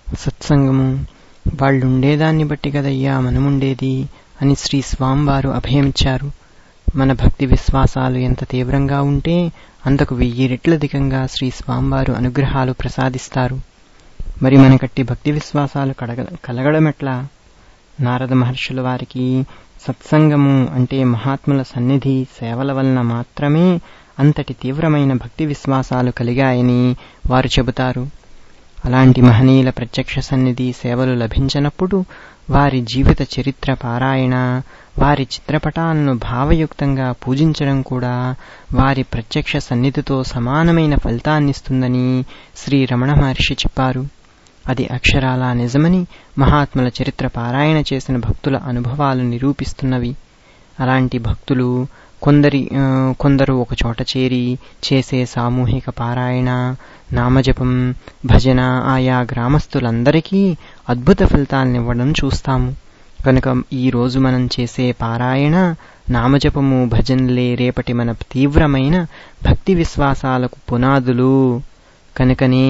సత్సంగము వాళ్ళుండేదాన్ని బట్టి కదయ్యా మనముండేది అని శ్రీ స్వామివారు అభయమిచ్చారు మన భక్తి విశ్వాసాలు ఎంత తీవ్రంగా ఉంటే అంతకు వెయ్యి రెట్లధికంగా శ్రీ స్వామివారు అనుగ్రహాలు ప్రసాదిస్తారు మరి మనకట్టి భక్తి విశ్వాసాలు కడగ కలగడమెట్లా నారద మహర్షుల వారికి సత్సంగము అంటే మహాత్ముల సన్నిధి సేవల వలన మాత్రమే అంతటి తీవ్రమైన భక్తి విశ్వాసాలు కలిగాయని వారు చెబుతారు అలాంటి మహనీయుల ప్రత్యక్ష సన్నిధి సేవలు లభించనప్పుడు వారి జీవిత చరిత్ర పారాయణ వారి చిత్రపటాలను భావయుక్తంగా పూజించడం కూడా వారి ప్రత్యక్ష సన్నిధితో సమానమైన ఫలితాన్నిస్తుందని శ్రీ రమణ మహర్షి చెప్పారు అది అక్షరాలా నిజమని మహాత్ముల చరిత్ర పారాయణ చేసిన భక్తుల అనుభవాలు నిరూపిస్తున్నవి అలాంటి భక్తులు కొందరి కొందరు ఒక చోట చేరి చేసే సామూహిక పారాయణ నామజపం భజన ఆయా గ్రామస్తులందరికీ అద్భుత ఫలితాలనివ్వడం చూస్తాము కనుక ఈ రోజు మనం చేసే పారాయణ నామజపము భజనలే రేపటి మన తీవ్రమైన భక్తి విశ్వాసాలకు పునాదులు కనుకనే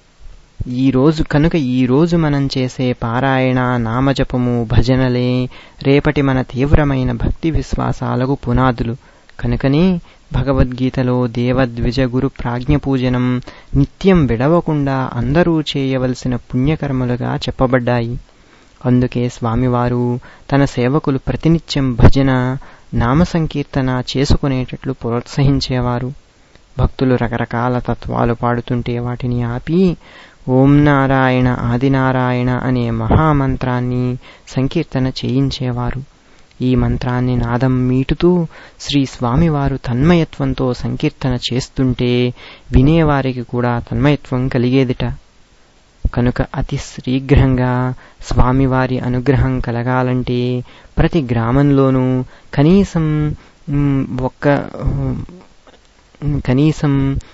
ఈ రోజు కనుక ఈ రోజు మనం చేసే పారాయణ నామజపము భజనలే రేపటి మన తీవ్రమైన భక్తి విశ్వాసాలకు పునాదులు కనుకనే భగవద్గీతలో దేవద్విజ గురు ప్రాజ్ఞ పూజనం నిత్యం విడవకుండా అందరూ చేయవలసిన పుణ్యకర్మలుగా చెప్పబడ్డాయి అందుకే స్వామివారు తన సేవకులు ప్రతినిత్యం భజన నామ సంకీర్తన చేసుకునేటట్లు ప్రోత్సహించేవారు భక్తులు రకరకాల తత్వాలు పాడుతుంటే వాటిని ఆపి ఓం నారాయణ ఆదినారాయణ అనే మహామంత్రాన్ని సంకీర్తన చేయించేవారు ఈ మంత్రాన్ని నాదం మీటుతూ శ్రీ స్వామివారు తన్మయత్వంతో సంకీర్తన చేస్తుంటే వినేవారికి కూడా తన్మయత్వం కలిగేదిట కనుక అతి శీఘ్రంగా స్వామివారి అనుగ్రహం కలగాలంటే ప్రతి గ్రామంలోనూ కనీసం ఒక్క కనీసం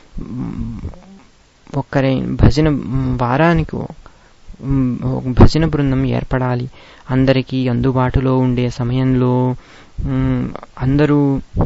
ఒక్కరే భజన వారానికి భజన బృందం ఏర్పడాలి అందరికీ అందుబాటులో ఉండే సమయంలో అందరూ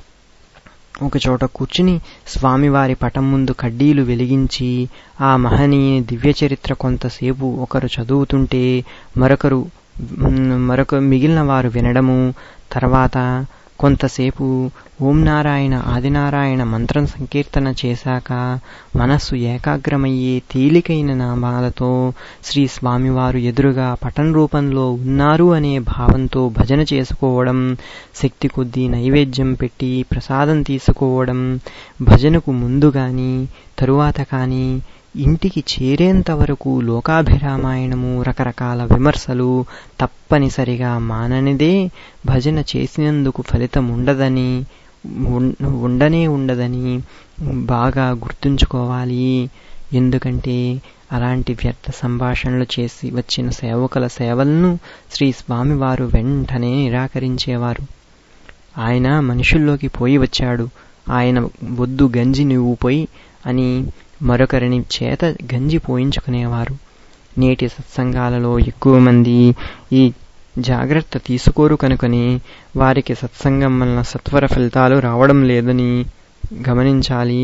ఒక చోట కూర్చుని స్వామివారి పటం ముందు కడ్డీలు వెలిగించి ఆ మహనీయ దివ్య చరిత్ర కొంతసేపు ఒకరు చదువుతుంటే మరొకరు మరొక మిగిలిన వారు వినడము తర్వాత కొంతసేపు ఓం నారాయణ ఆదినారాయణ మంత్రం సంకీర్తన చేశాక మనస్సు ఏకాగ్రమయ్యే తేలికైన నామాలతో శ్రీ స్వామివారు ఎదురుగా పటం రూపంలో ఉన్నారు అనే భావంతో భజన చేసుకోవడం శక్తి కొద్దీ నైవేద్యం పెట్టి ప్రసాదం తీసుకోవడం భజనకు ముందు గాని తరువాత కానీ ఇంటికి చేరేంత వరకు లోకాభిరామాయణము రకరకాల విమర్శలు తప్పనిసరిగా మాననిదే భజన చేసినందుకు ఫలితం ఉండదని ఉండనే ఉండదని బాగా గుర్తుంచుకోవాలి ఎందుకంటే అలాంటి వ్యర్థ సంభాషణలు చేసి వచ్చిన సేవకుల సేవలను శ్రీ స్వామివారు వెంటనే నిరాకరించేవారు ఆయన మనుషుల్లోకి పోయి వచ్చాడు ఆయన వద్దు గంజి నువ్వు పోయి అని మరొకరిని చేత గంజి పోయించుకునేవారు నేటి సత్సంగాలలో ఎక్కువ మంది ఈ జాగ్రత్త తీసుకోరు కనుకని వారికి సత్సంగం వలన సత్వర ఫలితాలు రావడం లేదని గమనించాలి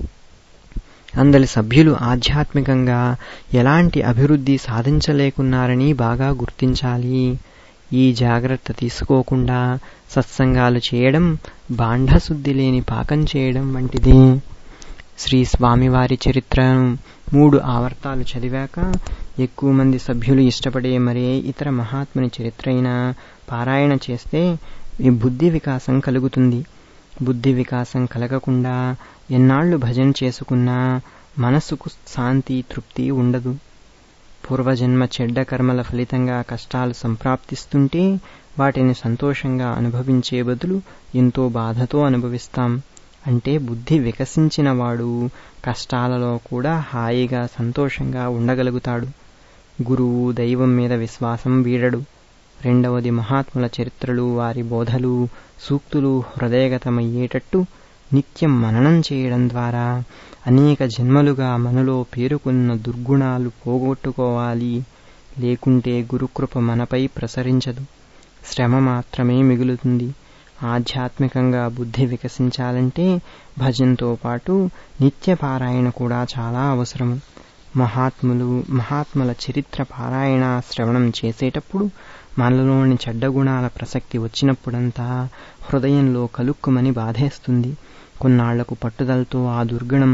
అందరి సభ్యులు ఆధ్యాత్మికంగా ఎలాంటి అభివృద్ధి సాధించలేకున్నారని బాగా గుర్తించాలి ఈ జాగ్రత్త తీసుకోకుండా సత్సంగాలు చేయడం బాంఢశుద్ధి లేని పాకం చేయడం వంటిది శ్రీ స్వామివారి చరిత్రను మూడు ఆవర్తాలు చదివాక ఎక్కువ మంది సభ్యులు ఇష్టపడే మరే ఇతర మహాత్ముని చరిత్ర అయినా పారాయణ చేస్తే ఈ బుద్ధి వికాసం కలుగుతుంది బుద్ధి వికాసం కలగకుండా ఎన్నాళ్లు భజన చేసుకున్నా మనసుకు శాంతి తృప్తి ఉండదు పూర్వజన్మ చెడ్డ కర్మల ఫలితంగా కష్టాలు సంప్రాప్తిస్తుంటే వాటిని సంతోషంగా అనుభవించే బదులు ఎంతో బాధతో అనుభవిస్తాం అంటే బుద్ధి వికసించిన వాడు కష్టాలలో కూడా హాయిగా సంతోషంగా ఉండగలుగుతాడు గురువు దైవం మీద విశ్వాసం వీడడు రెండవది మహాత్ముల చరిత్రలు వారి బోధలు సూక్తులు హృదయగతమయ్యేటట్టు నిత్యం మననం చేయడం ద్వారా అనేక జన్మలుగా మనలో పేరుకున్న దుర్గుణాలు పోగొట్టుకోవాలి లేకుంటే గురుకృప మనపై ప్రసరించదు శ్రమ మాత్రమే మిగులుతుంది ఆధ్యాత్మికంగా బుద్ధి వికసించాలంటే భజనతో పాటు నిత్య పారాయణ కూడా చాలా అవసరము మహాత్ములు మహాత్ముల చరిత్ర పారాయణ శ్రవణం చేసేటప్పుడు మనలోని చెడ్డ గుణాల ప్రసక్తి వచ్చినప్పుడంతా హృదయంలో కలుక్కుమని బాధేస్తుంది కొన్నాళ్లకు పట్టుదలతో ఆ దుర్గుణం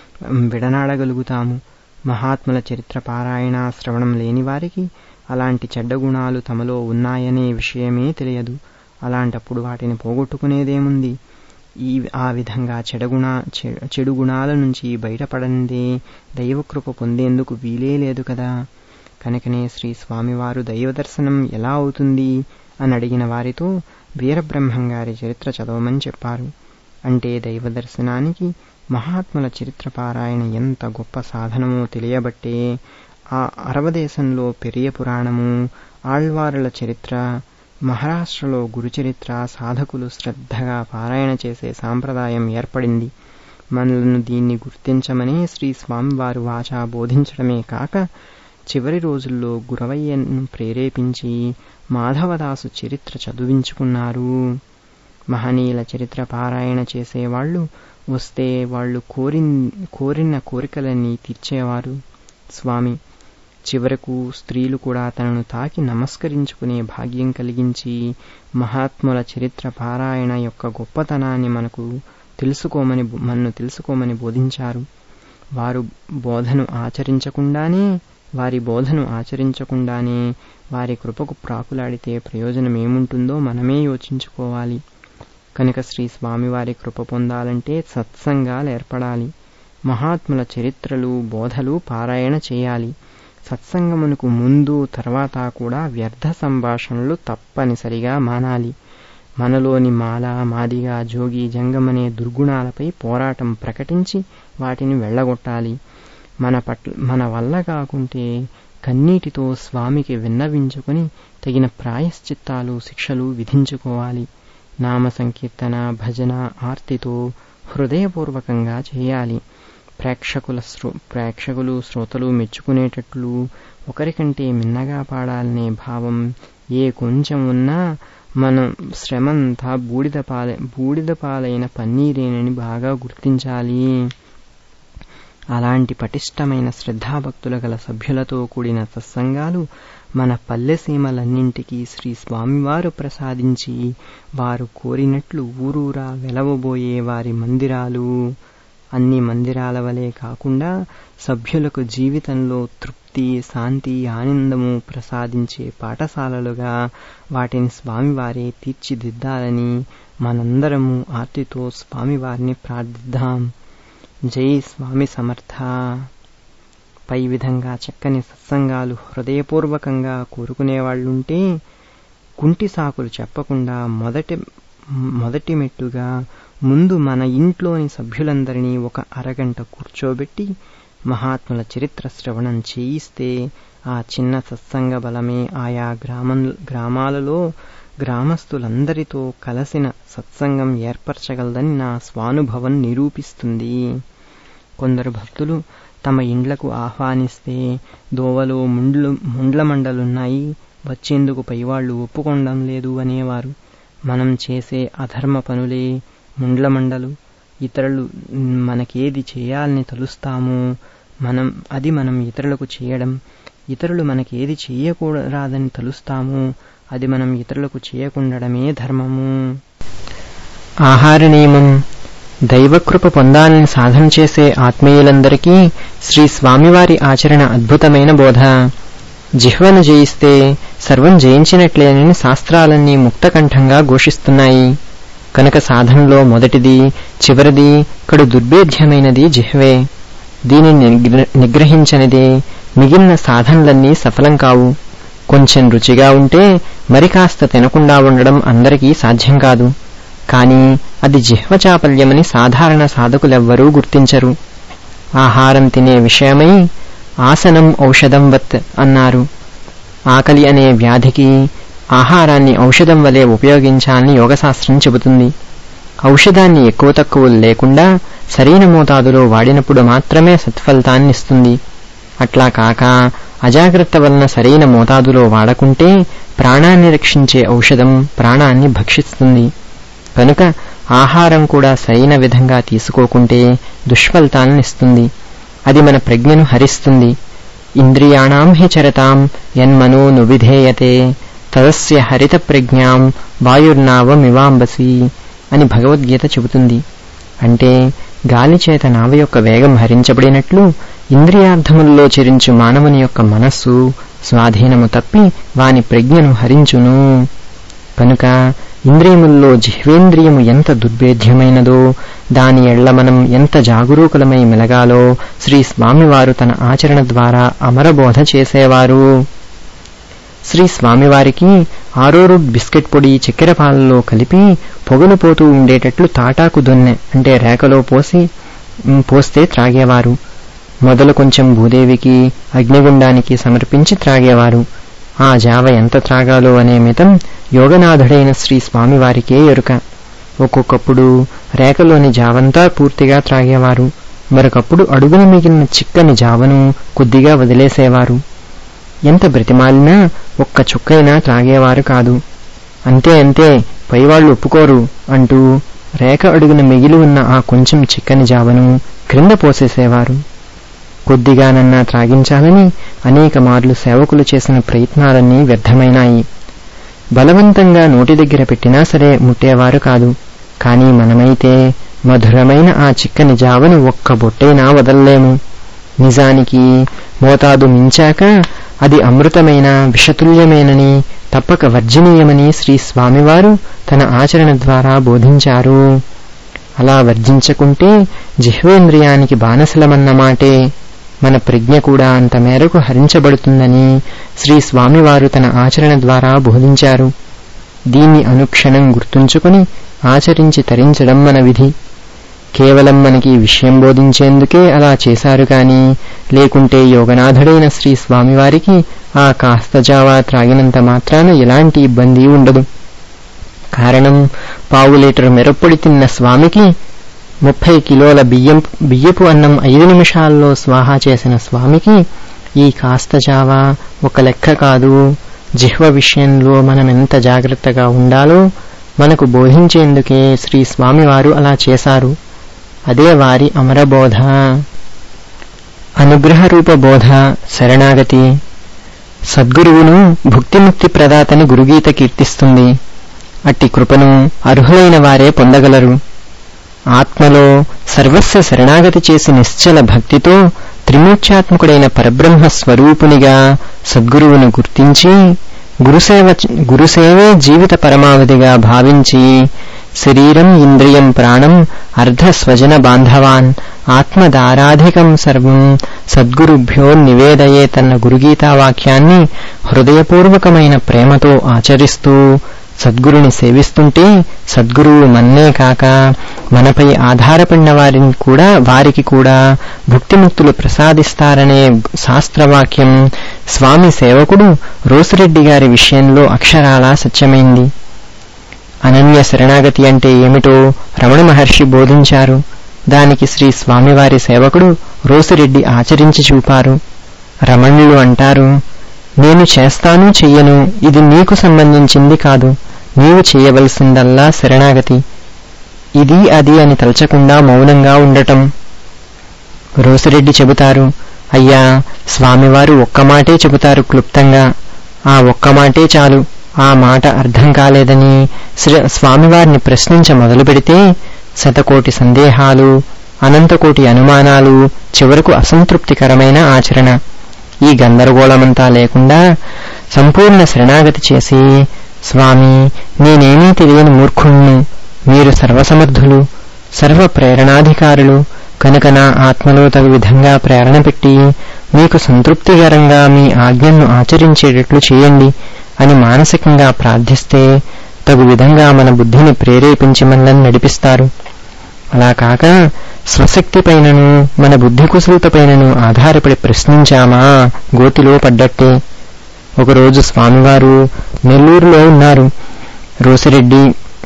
విడనాడగలుగుతాము మహాత్ముల చరిత్ర పారాయణ శ్రవణం లేని వారికి అలాంటి చెడ్డ గుణాలు తమలో ఉన్నాయనే విషయమే తెలియదు అలాంటప్పుడు వాటిని పోగొట్టుకునేదేముంది ఈ ఆ విధంగా చెడగుణ చెడు గుణాల నుంచి బయటపడందే దైవకృప పొందేందుకు వీలే లేదు కదా కనుకనే శ్రీ స్వామివారు దైవ దర్శనం ఎలా అవుతుంది అని అడిగిన వారితో వీరబ్రహ్మంగారి చరిత్ర చదవమని చెప్పారు అంటే దైవ దర్శనానికి మహాత్ముల చరిత్ర పారాయణ ఎంత గొప్ప సాధనమో తెలియబట్టే ఆ అరవదేశంలో పెరియ పురాణము ఆళ్వారుల చరిత్ర మహారాష్ట్రలో గురుచరిత్ర సాధకులు శ్రద్ధగా పారాయణ చేసే సాంప్రదాయం ఏర్పడింది మనలను దీన్ని గుర్తించమని శ్రీ స్వామివారు వాచా బోధించడమే కాక చివరి రోజుల్లో గురవయ్యను ప్రేరేపించి మాధవదాసు చరిత్ర చదివించుకున్నారు మహనీయుల చరిత్ర పారాయణ చేసేవాళ్లు వస్తే వాళ్ళు కోరి కోరిన కోరికలన్నీ తీర్చేవారు స్వామి చివరకు స్త్రీలు కూడా తనను తాకి నమస్కరించుకునే భాగ్యం కలిగించి మహాత్ముల చరిత్ర పారాయణ యొక్క గొప్పతనాన్ని మనకు తెలుసుకోమని మనను తెలుసుకోమని బోధించారు వారు బోధను ఆచరించకుండానే వారి బోధను ఆచరించకుండానే వారి కృపకు ప్రాకులాడితే ప్రయోజనం ఏముంటుందో మనమే యోచించుకోవాలి కనుక శ్రీ స్వామివారి కృప పొందాలంటే సత్సంగాలు ఏర్పడాలి మహాత్ముల చరిత్రలు బోధలు పారాయణ చేయాలి సత్సంగమునకు ముందు తర్వాత కూడా వ్యర్థ సంభాషణలు తప్పనిసరిగా మానాలి మనలోని మాల మాదిగా జోగి జంగమనే దుర్గుణాలపై పోరాటం ప్రకటించి వాటిని వెళ్ళగొట్టాలి మన పట్ల మన వల్ల కాకుంటే కన్నీటితో స్వామికి విన్నవించుకుని తగిన ప్రాయశ్చిత్తాలు శిక్షలు విధించుకోవాలి నామ సంకీర్తన భజన ఆర్తితో హృదయపూర్వకంగా చేయాలి ప్రేక్షకుల శ్రో ప్రేక్షకులు శ్రోతలు మెచ్చుకునేటట్లు ఒకరికంటే మిన్నగా పాడాలనే భావం ఏ కొంచెం ఉన్నా మనం శ్రమంతా బూడిద పాల బూడిద పాలైన పన్నీరేనని బాగా గుర్తించాలి అలాంటి పటిష్టమైన శ్రద్ధాభక్తుల గల సభ్యులతో కూడిన సత్సంగాలు మన పల్లెసీమలన్నింటికీ శ్రీ స్వామివారు ప్రసాదించి వారు కోరినట్లు ఊరూరా వెలవబోయే వారి మందిరాలు అన్ని మందిరాల వలె కాకుండా సభ్యులకు జీవితంలో తృప్తి శాంతి ఆనందము ప్రసాదించే పాఠశాలలుగా వాటిని స్వామివారే తీర్చిదిద్దాలని మనందరము ఆర్తితో స్వామివారిని ప్రార్థిద్దాం జై స్వామి సమర్థ పై విధంగా చక్కని సత్సంగాలు హృదయపూర్వకంగా కోరుకునేవాళ్లుంటే కుంటి సాకులు చెప్పకుండా మొదటి మొదటి మెట్టుగా ముందు మన ఇంట్లోని సభ్యులందరినీ ఒక అరగంట కూర్చోబెట్టి మహాత్ముల చరిత్ర శ్రవణం చేయిస్తే ఆ చిన్న సత్సంగ బలమే ఆయా గ్రామం గ్రామాలలో గ్రామస్తులందరితో కలసిన సత్సంగం ఏర్పరచగలదని నా స్వానుభవం నిరూపిస్తుంది కొందరు భక్తులు తమ ఇండ్లకు ఆహ్వానిస్తే దోవలో ముండ్లు ముండ్ల మండలున్నాయి వచ్చేందుకు పైవాళ్లు ఒప్పుకోవడం లేదు అనేవారు మనం చేసే అధర్మ పనులే ముండ్ల మండలు ఇతరులు మనకేది చేయాలని తలుస్తామో మనం అది మనం ఇతరులకు చేయడం ఇతరులు మనకేది చేయకూడరాదని తలుస్తామో అది మనం ఇతరులకు చేయకుండడమే ధర్మము ఆహార నియమం దైవకృప పొందాలని సాధన చేసే ఆత్మీయులందరికీ శ్రీ స్వామివారి ఆచరణ అద్భుతమైన బోధ జిహ్వను జయిస్తే సర్వం జయించినట్లేనని శాస్త్రాలన్నీ ముక్తకంఠంగా ఘోషిస్తున్నాయి కనుక సాధనలో మొదటిది చివరిది కడు దుర్భేద్యమైనది జిహ్వే దీనిని నిగ్రహించనిదే మిగిలిన సాధనలన్నీ సఫలం కావు కొంచెం రుచిగా ఉంటే మరి కాస్త తినకుండా ఉండడం అందరికీ సాధ్యం కాదు కాని అది జిహ్వచాపల్యమని సాధారణ సాధకులెవ్వరూ గుర్తించరు ఆహారం తినే విషయమై ఆసనం ఔషధం వత్ అన్నారు ఆకలి అనే వ్యాధికి ఆహారాన్ని ఔషధం వలె ఉపయోగించాలని యోగశాస్త్రం చెబుతుంది ఔషధాన్ని ఎక్కువ తక్కువ లేకుండా సరైన మోతాదులో వాడినప్పుడు మాత్రమే సత్ఫలితాన్నిస్తుంది అట్లా కాక అజాగ్రత్త వలన సరైన మోతాదులో వాడకుంటే ప్రాణాన్ని రక్షించే ఔషధం ప్రాణాన్ని భక్షిస్తుంది కనుక ఆహారం కూడా సరైన విధంగా తీసుకోకుంటే దుష్ఫలితాలనిస్తుంది అది మన ప్రజ్ఞను హరిస్తుంది ఇంద్రియాణం హి చరతాం యన్మనో నువిధేయతే తదస్య హరిత ప్రజ్ఞాం వాయుర్నావమివాంబసి అని భగవద్గీత చెబుతుంది అంటే గాలి చేత నావ యొక్క వేగం హరించబడినట్లు ఇంద్రియార్థముల్లో చెరించు మానవుని యొక్క మనస్సు స్వాధీనము తప్పి వాని ప్రజ్ఞను హరించును కనుక ఇంద్రియముల్లో జిహ్వేంద్రియము ఎంత దుర్భేద్యమైనదో దాని ఎళ్ల మనం ఎంత జాగరూకులమై మెలగాలో శ్రీ స్వామివారు తన ఆచరణ ద్వారా అమరబోధ చేసేవారు శ్రీ స్వామివారికి ఆరోరు బిస్కెట్ పొడి చక్కెర పాలలో కలిపి పొగలు పోతూ ఉండేటట్లు తాటాకు దొన్నె అంటే రేకలో పోసి పోస్తే త్రాగేవారు మొదలు కొంచెం భూదేవికి అగ్నిగుండానికి సమర్పించి త్రాగేవారు ఆ జావ ఎంత త్రాగాలో అనే మితం యోగనాథుడైన శ్రీ స్వామివారికే ఎరుక ఒక్కొక్కప్పుడు రేకలోని జావంతా పూర్తిగా త్రాగేవారు మరొకప్పుడు అడుగున మిగిలిన చిక్కని జావను కొద్దిగా వదిలేసేవారు ఎంత బ్రతిమాలినా ఒక్క చుక్కైనా త్రాగేవారు కాదు అంతే అంతే పైవాళ్లు ఒప్పుకోరు అంటూ రేఖ అడుగున మిగిలి ఉన్న ఆ కొంచెం చిక్కని జావను క్రింద పోసేసేవారు కొద్దిగానన్నా త్రాగించాలని అనేక మార్లు సేవకులు చేసిన ప్రయత్నాలన్నీ వ్యర్థమైనాయి బలవంతంగా నోటి దగ్గర పెట్టినా సరే ముట్టేవారు కాదు కానీ మనమైతే మధురమైన ఆ చిక్కని జావను ఒక్క బొట్టైనా వదల్లేము నిజానికి మోతాదు మించాక అది అమృతమైన విషతుల్యమేనని తప్పక వర్జనీయమని శ్రీ స్వామివారు తన ఆచరణ ద్వారా బోధించారు అలా వర్జించకుంటే జిహ్వేంద్రియానికి బానసలమన్నమాటే మన ప్రజ్ఞ కూడా అంత మేరకు హరించబడుతుందని శ్రీ స్వామివారు తన ఆచరణ ద్వారా బోధించారు దీన్ని అనుక్షణం గుర్తుంచుకుని ఆచరించి తరించడం మన విధి కేవలం మనకి విషయం బోధించేందుకే అలా చేశారు కాని లేకుంటే యోగనాథుడైన శ్రీ స్వామివారికి ఆ కాస్త జావా త్రాగినంత మాత్రాన ఎలాంటి ఇబ్బంది ఉండదు కారణం పావు లీటర్ మిరప్పొడి తిన్న స్వామికి ముప్పై కిలోల బియ్యం బియ్యపు అన్నం ఐదు నిమిషాల్లో స్వాహా చేసిన స్వామికి ఈ కాస్త జావా ఒక లెక్క కాదు జిహ్వ విషయంలో మనం ఎంత జాగ్రత్తగా ఉండాలో మనకు బోధించేందుకే శ్రీ స్వామివారు అలా చేశారు అదే వారి అమరబోధ అనుగ్రహరూప బోధ శరణాగతి సద్గురువును భుక్తిముక్తి ప్రదాతని గురుగీత కీర్తిస్తుంది అట్టి కృపను అర్హులైన వారే పొందగలరు ఆత్మలో సర్వస్వ శరణాగతి చేసి నిశ్చల భక్తితో త్రిమూర్ఛాత్మకుడైన పరబ్రహ్మ స్వరూపునిగా సద్గురువును గుర్తించి గురుసేవ గురుసేవే జీవిత పరమావధిగా భావించి శరీరం ఇంద్రియం ప్రాణం అర్ధ స్వజన బాంధవాన్ ఆత్మదారాధికం సర్వం సద్గురుభ్యో నివేదయే తన్న గురుగీతా వాక్యాన్ని హృదయపూర్వకమైన ప్రేమతో ఆచరిస్తూ సద్గురుని సేవిస్తుంటే సద్గురువు మన్నే కాక మనపై ఆధారపడిన వారిని కూడా వారికి కూడా భుక్తిముక్తులు ప్రసాదిస్తారనే శాస్త్రవాక్యం స్వామి సేవకుడు రోసిరెడ్డి గారి విషయంలో అక్షరాలా సత్యమైంది అనన్య శరణాగతి అంటే ఏమిటో రమణ మహర్షి బోధించారు దానికి శ్రీ స్వామివారి సేవకుడు రోసిరెడ్డి ఆచరించి చూపారు రమణులు అంటారు నేను చేస్తాను చెయ్యను ఇది నీకు సంబంధించింది కాదు నీవు చేయవలసిందల్లా శరణాగతి ఇది అది అని తలచకుండా మౌనంగా ఉండటం రోసిరెడ్డి చెబుతారు అయ్యా స్వామివారు ఒక్క మాటే చెబుతారు క్లుప్తంగా ఆ ఒక్క మాటే చాలు ఆ మాట అర్థం కాలేదని స్వామివారిని ప్రశ్నించ మొదలు పెడితే శతకోటి సందేహాలు అనంతకోటి అనుమానాలు చివరకు అసంతృప్తికరమైన ఆచరణ ఈ గందరగోళమంతా లేకుండా సంపూర్ణ శరణాగతి చేసి స్వామి నేనేమీ తెలియని మూర్ఖుణ్ణు మీరు సర్వసమర్థులు సర్వ ప్రేరణాధికారులు కనుక నా ఆత్మలో తగు విధంగా ప్రేరణ పెట్టి మీకు సంతృప్తికరంగా మీ ఆజ్ఞను ఆచరించేటట్లు చేయండి అని మానసికంగా ప్రార్థిస్తే తగు విధంగా మన బుద్ధిని ప్రేరేపించి మనల్ని నడిపిస్తారు అలా కాక స్వశక్తి పైనను మన బుద్ధి కుశలత పైనను ఆధారపడి ప్రశ్నించామా గోతిలో పడ్డట్టే ఒకరోజు స్వామివారు నెల్లూరులో ఉన్నారు రోసిరెడ్డి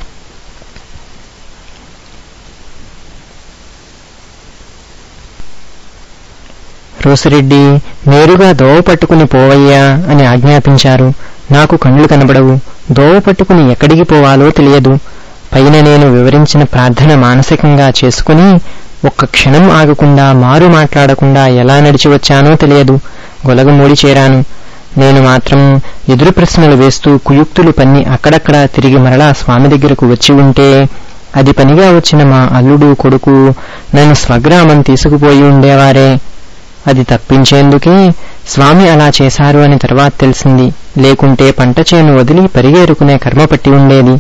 రోసిరెడ్డి నేరుగా దోవ పట్టుకుని పోవయ్యా అని ఆజ్ఞాపించారు నాకు కళ్ళు కనబడవు దోవ పట్టుకుని ఎక్కడికి పోవాలో తెలియదు పైన నేను వివరించిన ప్రార్థన మానసికంగా చేసుకుని ఒక్క క్షణం ఆగకుండా మారు మాట్లాడకుండా ఎలా నడిచి వచ్చానో తెలియదు గొలగమూడి చేరాను నేను మాత్రం ఎదురు ప్రశ్నలు వేస్తూ కుయుక్తులు పన్ని అక్కడక్కడ తిరిగి మరలా స్వామి దగ్గరకు వచ్చి ఉంటే అది పనిగా వచ్చిన మా అల్లుడు కొడుకు నన్ను స్వగ్రామం తీసుకుపోయి ఉండేవారే అది తప్పించేందుకే స్వామి అలా చేశారు అని తర్వాత తెలిసింది లేకుంటే పంట చేను వదిలి పరిగేరుకునే కర్మ పట్టి ఉండేది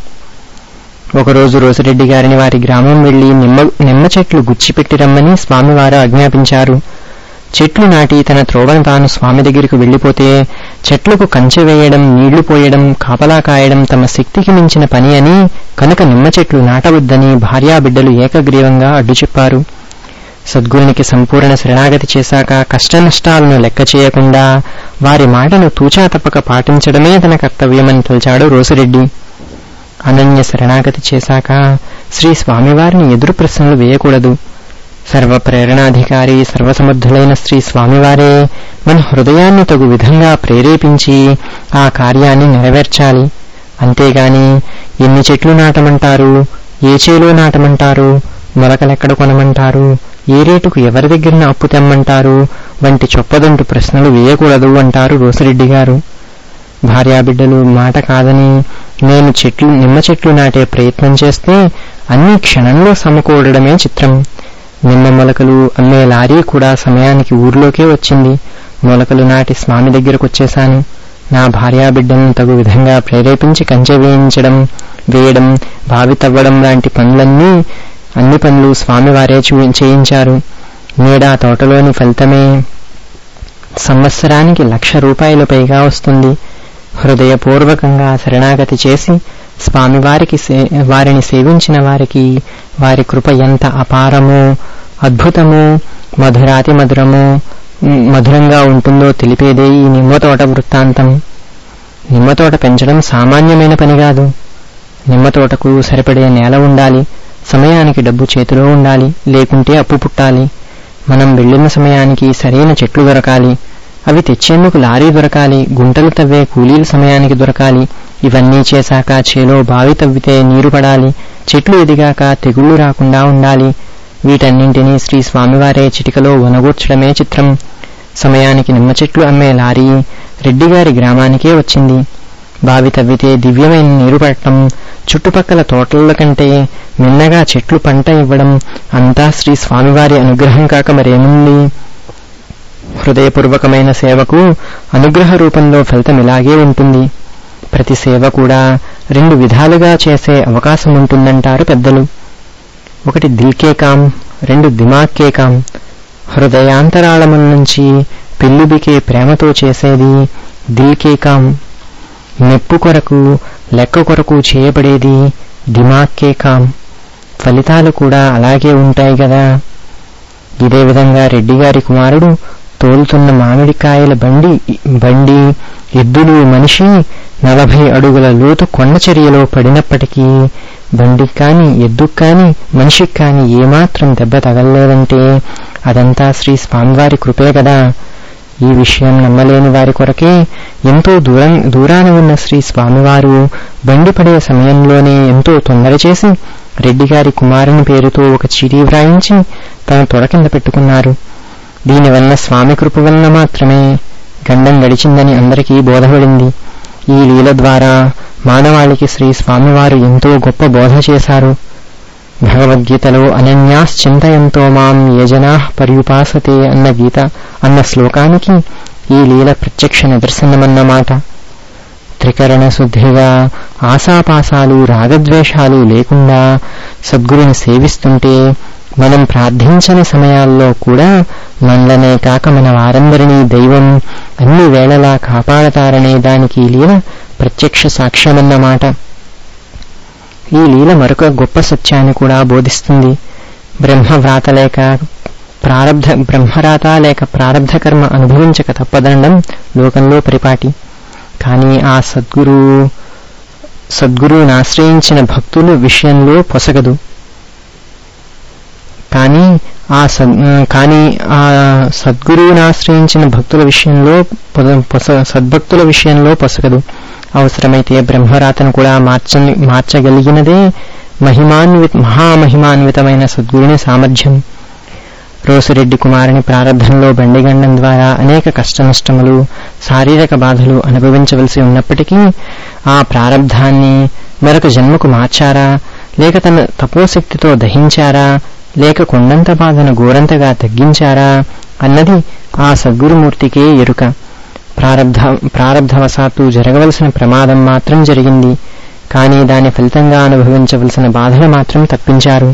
ఒకరోజు రోసిరెడ్డి గారిని వారి గ్రామం వెళ్లి నిమ్మ నిమ్మ చెట్లు గుచ్చిపెట్టి రమ్మని స్వామివారు ఆజ్ఞాపించారు చెట్లు నాటి తన త్రోవను తాను స్వామి దగ్గరికి వెళ్లిపోతే చెట్లకు కంచె వేయడం నీళ్లు పోయడం కాపలా కాయడం తమ శక్తికి మించిన పని అని కనుక నిమ్మ చెట్లు నాటవద్దని భార్యాబిడ్డలు ఏకగ్రీవంగా అడ్డు చెప్పారు సద్గురునికి సంపూర్ణ శరణాగతి చేశాక కష్టనష్టాలను లెక్క చేయకుండా వారి మాటను తూచా తప్పక పాటించడమే తన కర్తవ్యమని తలచాడు రోసిరెడ్డి అనన్య శరణాగతి చేశాక శ్రీ స్వామివారిని ఎదురు ప్రశ్నలు వేయకూడదు సర్వ ప్రేరణాధికారి సర్వసమర్థులైన శ్రీ స్వామివారే మన హృదయాన్ని తగు విధంగా ప్రేరేపించి ఆ కార్యాన్ని నెరవేర్చాలి అంతేగాని ఎన్ని చెట్లు నాటమంటారు ఏ చేలో నాటమంటారు మొలకలెక్కడ కొనమంటారు ఏ రేటుకు ఎవరి దగ్గర అప్పు తెమ్మంటారు వంటి చొప్పదంటు ప్రశ్నలు వేయకూడదు అంటారు రోసిరెడ్డి గారు భార్యాబిడ్డలు మాట కాదని నేను చెట్లు నిమ్మ చెట్లు నాటే ప్రయత్నం చేస్తే అన్ని క్షణంలో సమకూడడమే చిత్రం నిమ్మ మొలకలు అమ్మే లారీ కూడా సమయానికి ఊర్లోకే వచ్చింది మొలకలు నాటి స్వామి దగ్గరకు వచ్చేశాను నా భార్యాబిడ్డలను తగు విధంగా ప్రేరేపించి కంచె వేయించడం వేయడం బావి తవ్వడం లాంటి పనులన్నీ అన్ని పనులు స్వామివారే చేయించారు నేడా తోటలోని ఫలితమే సంవత్సరానికి లక్ష రూపాయల పైగా వస్తుంది హృదయపూర్వకంగా శరణాగతి చేసి స్వామివారికి వారిని సేవించిన వారికి వారి కృప ఎంత అపారమో అద్భుతమో మధురాతి మధురమో మధురంగా ఉంటుందో తెలిపేదే ఈ నిమ్మతోట వృత్తాంతం నిమ్మతోట పెంచడం సామాన్యమైన పని కాదు నిమ్మతోటకు సరిపడే నేల ఉండాలి సమయానికి డబ్బు చేతిలో ఉండాలి లేకుంటే అప్పు పుట్టాలి మనం వెళ్ళిన సమయానికి సరైన చెట్లు దొరకాలి అవి తెచ్చేందుకు లారీ దొరకాలి గుంటలు తవ్వే కూలీల సమయానికి దొరకాలి ఇవన్నీ చేశాక చేలో బావి తవ్వితే నీరు పడాలి చెట్లు ఎదిగాక తెగుళ్లు రాకుండా ఉండాలి వీటన్నింటినీ శ్రీ స్వామివారే చిటికలో వనగూర్చడమే చిత్రం సమయానికి నిమ్మ చెట్లు అమ్మే లారీ రెడ్డిగారి గ్రామానికే వచ్చింది బావి తవ్వితే దివ్యమైన నీరు పడటం చుట్టుపక్కల తోటల కంటే మిన్నగా చెట్లు పంట ఇవ్వడం అంతా శ్రీ స్వామివారి అనుగ్రహం కాక మరేముంది హృదయపూర్వకమైన సేవకు అనుగ్రహ రూపంలో ఫలితం ఇలాగే ఉంటుంది ప్రతి సేవ కూడా రెండు విధాలుగా చేసే అవకాశం ఉంటుందంటారు పెద్దలు ఒకటి దిల్కే కాం రెండు దిమాక్కే కాం హృదయాంతరాళముల నుంచి పెళ్ళుబికే ప్రేమతో చేసేది దిల్కే కాం మెప్పు కొరకు లెక్క కొరకు చేయబడేది దిమాక్కే కాం ఫలితాలు కూడా అలాగే ఉంటాయి కదా ఇదే విధంగా రెడ్డిగారి కుమారుడు తోలుతున్న మామిడికాయల బండి బండి ఎద్దులు మనిషి నలభై అడుగుల లోతు కొండ చర్యలో పడినప్పటికీ బండికి కాని ఎద్దుకు కాని మనిషికి కాని ఏమాత్రం దెబ్బ తగలలేదంటే అదంతా శ్రీ స్వామివారి కృపే కదా ఈ విషయం నమ్మలేని వారి కొరకే ఎంతో దూరం దూరాన ఉన్న శ్రీ స్వామివారు బండి పడే సమయంలోనే ఎంతో తొందర చేసి రెడ్డిగారి కుమారుని పేరుతో ఒక చీటీ వ్రాయించి తన తొడ కింద పెట్టుకున్నారు దీనివల్ల స్వామి కృప వలన మాత్రమే గండం గడిచిందని అందరికీ బోధపడింది ఈ లీల ద్వారా మానవాళికి శ్రీ స్వామివారు ఎంతో గొప్ప బోధ చేశారు భగవద్గీతలో అనన్యాశ్చింతయంతో మాం యజనా పర్యుపాసతే అన్న గీత అన్న శ్లోకానికి ఈ లీల ప్రత్యక్ష నిదర్శనమన్నమాట త్రికరణ శుద్ధిగా ఆశాపాసాలు రాగద్వేషాలు లేకుండా సద్గురుని సేవిస్తుంటే మనం ప్రార్థించని సమయాల్లో కూడా మనలనే కాక మన వారందరినీ దైవం అన్ని వేళలా కాపాడతారనే దానికి లీల ప్రత్యక్ష సాక్ష్యమన్నమాట ఈ లీల మరొక గొప్ప సత్యాన్ని కూడా బోధిస్తుంది బ్రహ్మవ్రాత లేక ప్రారబ్ధ బ్రహ్మరాత లేక ప్రారబ్ధ కర్మ అనుభవించక తప్పదండం లోకంలో పరిపాటి కానీ ఆ సద్గురు సద్గురువుని ఆశ్రయించిన భక్తుల విషయంలో పొసగదు కానీ ఆ కానీ ఆ సద్గురువుని ఆశ్రయించిన భక్తుల విషయంలో సద్భక్తుల విషయంలో పొసగదు అవసరమైతే బ్రహ్మరాతను కూడా మార్చ మార్చగలిగినదే మహిమాన్విత మహామహిమాన్వితమైన సద్గురుని సామర్థ్యం రోసిరెడ్డి కుమారుని ప్రారంభంలో బండిగండం ద్వారా అనేక కష్టనష్టములు శారీరక బాధలు అనుభవించవలసి ఉన్నప్పటికీ ఆ ప్రారంధాన్ని మరొక జన్మకు మార్చారా లేక తన తపోశక్తితో దహించారా లేక కొండంత బాధను గోరంతగా తగ్గించారా అన్నది ఆ సద్గురుమూర్తికే ఎరుక ప్రారబ్ధ ప్రారబ్ధవశాత్తు జరగవలసిన ప్రమాదం మాత్రం జరిగింది కానీ దాని ఫలితంగా అనుభవించవలసిన బాధలు మాత్రం తప్పించారు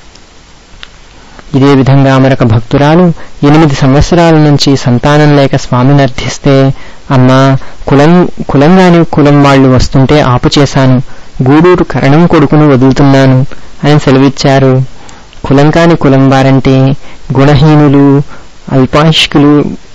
ఇదే విధంగా మరొక భక్తురాలు ఎనిమిది సంవత్సరాల నుంచి సంతానం లేక స్వామిని అర్థిస్తే అమ్మా కులం కులంగాని కులం వాళ్ళు వస్తుంటే ఆపు చేశాను గూడూరు కరణం కొడుకును వదులుతున్నాను అని సెలవిచ్చారు కులం కాని కులం వారంటే గుణహీనులు అల్పాయుష్కులు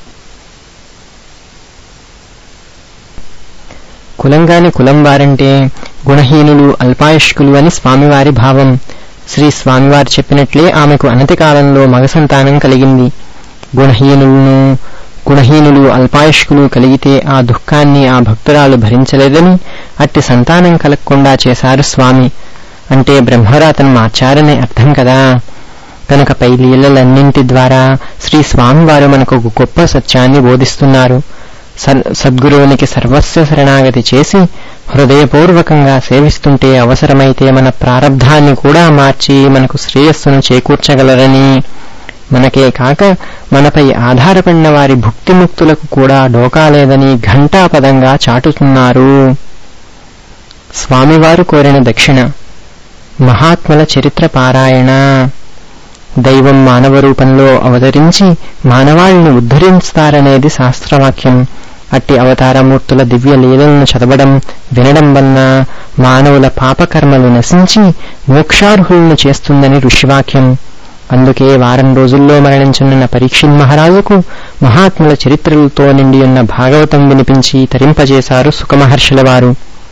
కులంగాని కులం వారంటే గుణహీనులు అల్పాయుష్కులు అని స్వామివారి భావం శ్రీ స్వామివారు చెప్పినట్లే ఆమెకు అనతి కాలంలో మగ సంతానం కలిగింది గుణహీనులను గుణహీనులు అల్పాయుష్కులు కలిగితే ఆ దుఃఖాన్ని ఆ భక్తురాలు భరించలేదని అట్టి సంతానం కలగకుండా చేశారు స్వామి అంటే బ్రహ్మరాతను మార్చారనే అర్థం కదా కనుక పై లీలలన్నింటి ద్వారా శ్రీ స్వామివారు మనకు ఒక గొప్ప సత్యాన్ని బోధిస్తున్నారు సద్గురువునికి సర్వస్వ శరణాగతి చేసి హృదయపూర్వకంగా సేవిస్తుంటే అవసరమైతే మన ప్రారంధాన్ని కూడా మార్చి మనకు శ్రేయస్సును చేకూర్చగలరని మనకే కాక మనపై ఆధారపడిన వారి భుక్తిముక్తులకు కూడా డోకాలేదని ఘంటాపదంగా చాటుతున్నారు స్వామివారు కోరిన దక్షిణ మహాత్ముల చరిత్ర పారాయణ దైవం మానవ రూపంలో అవతరించి మానవాళిని ఉద్ధరిస్తారనేది శాస్త్రవాక్యం అట్టి అవతారమూర్తుల దివ్య లీలలను చదవడం వినడం వలన మానవుల పాపకర్మలు నశించి మోక్షార్హులను చేస్తుందని ఋషివాక్యం అందుకే వారం రోజుల్లో మరణించనున్న పరీక్షిన్ మహారాజుకు మహాత్ముల చరిత్రలతో నిండి ఉన్న భాగవతం వినిపించి తరింపజేశారు సుఖమహర్షుల వారు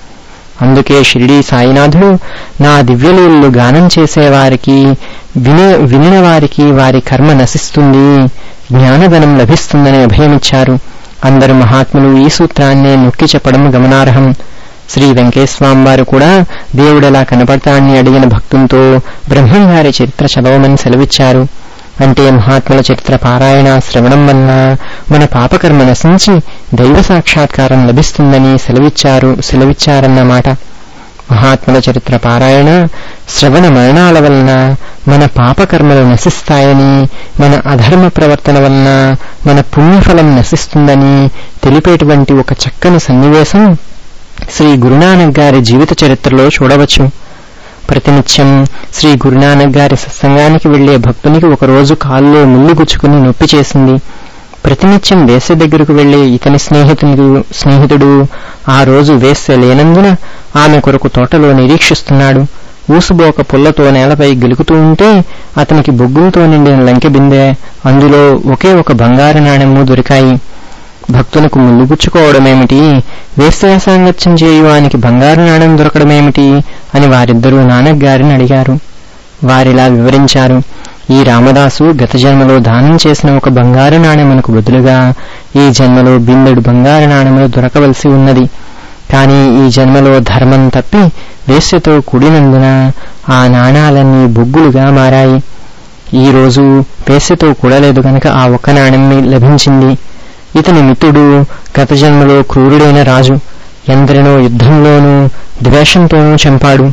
అందుకే షిరిడీ సాయినాథుడు నా దివ్యలీలు గానం చేసేవారికి వినే వినిన వారికి వారి కర్మ నశిస్తుంది జ్ఞానధనం లభిస్తుందని అభయమిచ్చారు అందరు మహాత్ములు ఈ సూత్రాన్నే నొక్కి చెప్పడం గమనార్హం శ్రీ వెంకటేశ్వామి కూడా దేవుడెలా కనపడతాన్ని అడిగిన భక్తులతో బ్రహ్మంగారి చరిత్ర చదవమని సెలవిచ్చారు అంటే మహాత్ముల చరిత్ర పారాయణ శ్రవణం వలన మన పాపకర్మ నశించి దైవ సాక్షాత్కారం లభిస్తుందని సెలవిచ్చారు సెలవిచ్చారన్నమాట మహాత్ముల చరిత్ర పారాయణ శ్రవణ మరణాల వలన మన పాపకర్మలు నశిస్తాయని మన అధర్మ ప్రవర్తన వలన మన పుణ్యఫలం నశిస్తుందని తెలిపేటువంటి ఒక చక్కని సన్నివేశం శ్రీ గురునానక్ గారి జీవిత చరిత్రలో చూడవచ్చు ప్రతినిత్యం శ్రీ గురునానక్ గారి సత్సంగానికి వెళ్లే భక్తునికి ఒకరోజు కాల్లో ముళ్ళు గుచ్చుకుని నొప్పి చేసింది ప్రతినిత్యం వేసే దగ్గరకు వెళ్లే ఇతని స్నేహితుడు స్నేహితుడు ఆ రోజు వేస్య లేనందున ఆమె కొరకు తోటలో నిరీక్షిస్తున్నాడు ఊసుబోక పుల్లతో నేలపై గెలుకుతూ ఉంటే అతనికి బొగ్గులతో నిండిన లంకె బిందె అందులో ఒకే ఒక బంగారు నాణెము దొరికాయి భక్తులకు ముల్లుగుచ్చుకోవడమేమిటి వేశ్యాసాంగత్యం చేయువానికి బంగారు నాణెం దొరకడమేమిటి అని వారిద్దరూ నానక్గారిని అడిగారు వారిలా వివరించారు ఈ రామదాసు గత జన్మలో దానం చేసిన ఒక బంగారు నాణెమునకు బదులుగా ఈ జన్మలో బిందెడు బంగారు నాణెములు దొరకవలసి ఉన్నది కాని ఈ జన్మలో ధర్మం తప్పి వేశ్యతో కూడినందున ఆ నాణాలన్నీ బొగ్గులుగా మారాయి ఈ రోజు వేశ్యతో కూడలేదు గనక ఆ ఒక్క నాణెం లభించింది ఇతని మిత్రుడు గత జన్మలో క్రూరుడైన రాజు ఎందరినో యుద్ధంలోనూ ద్వేషంతోనూ చంపాడు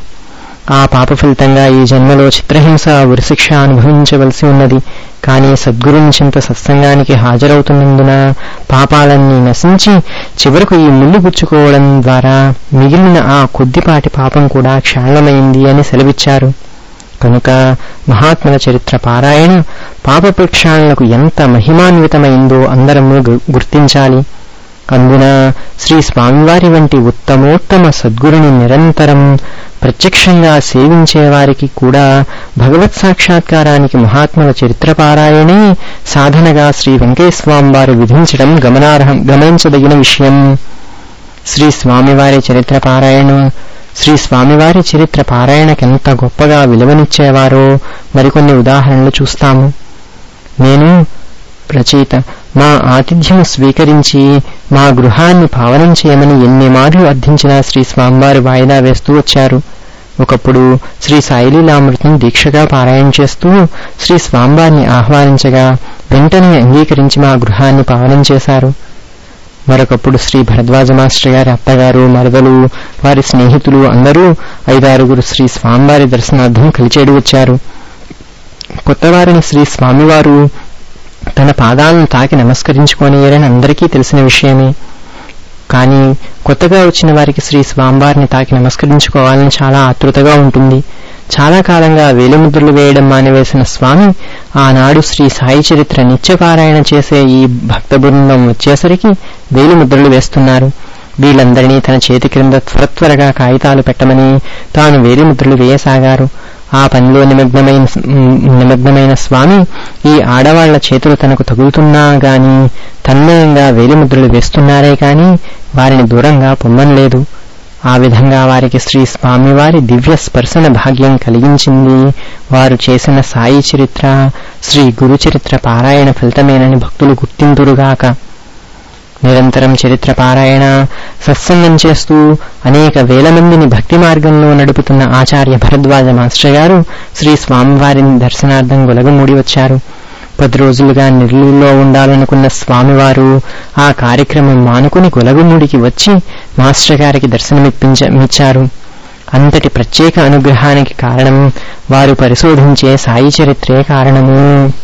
ఆ పాప ఫలితంగా ఈ జన్మలో చిత్రహింస ఉరిశిక్ష అనుభవించవలసి ఉన్నది కానీ సద్గురునిచింత సత్సంగానికి హాజరవుతున్నందున పాపాలన్నీ నశించి చివరకు ఈ ముళ్ళు గుచ్చుకోవడం ద్వారా మిగిలిన ఆ కొద్దిపాటి పాపం కూడా క్షాళమైంది అని సెలవిచ్చారు కనుక మహాత్ముల చరిత్ర పారాయణ పాప ప్రక్షాళనకు ఎంత మహిమాన్వితమైందో అందరము గుర్తించాలి అందున శ్రీ స్వామివారి వంటి ఉత్తమోత్తమ సద్గురుని నిరంతరం ప్రత్యక్షంగా సేవించేవారికి కూడా భగవత్ సాక్షాత్కారానికి మహాత్ముల చరిత్ర పారాయణే సాధనగా శ్రీ వెంకటేశ్వామి వారు విధించడం గమనార్హం గమనించదగిన విషయం శ్రీ స్వామివారి చరిత్ర పారాయణ శ్రీ స్వామివారి చరిత్ర పారాయణకెంత గొప్పగా విలువనిచ్చేవారో మరికొన్ని ఉదాహరణలు చూస్తాము నేను రచయిత మా ఆతిథ్యం స్వీకరించి మా గృహాన్ని పావనం చేయమని ఎన్ని మార్లు అర్థించినా శ్రీ స్వామివారు వాయిదా వేస్తూ వచ్చారు ఒకప్పుడు శ్రీ సాయిలీలామృతిని దీక్షగా పారాయణ చేస్తూ శ్రీ స్వామివారిని ఆహ్వానించగా వెంటనే అంగీకరించి మా గృహాన్ని పావనం చేశారు మరొకప్పుడు శ్రీ భరద్వాజ మాస్టర్ గారి అత్తగారు మరదలు వారి స్నేహితులు అందరూ ఐదారుగురు శ్రీ స్వామివారి దర్శనార్థం కలిచేడు వచ్చారు కొత్తవారిని శ్రీ స్వామివారు తన పాదాలను తాకి నమస్కరించుకోనియరని అందరికీ తెలిసిన విషయమే కానీ కొత్తగా వచ్చిన వారికి శ్రీ స్వామివారిని తాకి నమస్కరించుకోవాలని చాలా ఆతృతగా ఉంటుంది చాలా కాలంగా వేలిముద్రలు వేయడం మానివేసిన స్వామి ఆనాడు శ్రీ సాయి చరిత్ర నిత్యపారాయణ చేసే ఈ భక్త బృందం వచ్చేసరికి వేలిముద్రలు వేస్తున్నారు వీళ్ళందరినీ తన చేతి క్రింద త్వర త్వరగా కాగితాలు పెట్టమని తాను వేలిముద్రలు వేయసాగారు ఆ పనిలో నిమగ్నమైన నిమగ్నమైన స్వామి ఈ ఆడవాళ్ల చేతులు తనకు తగులుతున్నా గాని తన్మయంగా వేలిముద్రలు వేస్తున్నారే కాని వారిని దూరంగా పొమ్మనలేదు ఆ విధంగా వారికి శ్రీ స్వామివారి దివ్య స్పర్శన భాగ్యం కలిగించింది వారు చేసిన సాయి చరిత్ర శ్రీ గురు చరిత్ర పారాయణ ఫలితమేనని భక్తులు గుర్తింతురుగాక నిరంతరం చరిత్ర పారాయణ సత్సంగం చేస్తూ అనేక వేల మందిని భక్తి మార్గంలో నడుపుతున్న ఆచార్య భరద్వాజ మాస్టర్ గారు శ్రీ స్వామివారిని దర్శనార్థం గొలగమూడి వచ్చారు పది రోజులుగా నెల్లూరులో ఉండాలనుకున్న స్వామివారు ఆ కార్యక్రమం మానుకుని గొలగముడికి వచ్చి మాస్టర్ గారికి దర్శనమిప్పించారు అంతటి ప్రత్యేక అనుగ్రహానికి కారణం వారు పరిశోధించే సాయి చరిత్రే కారణము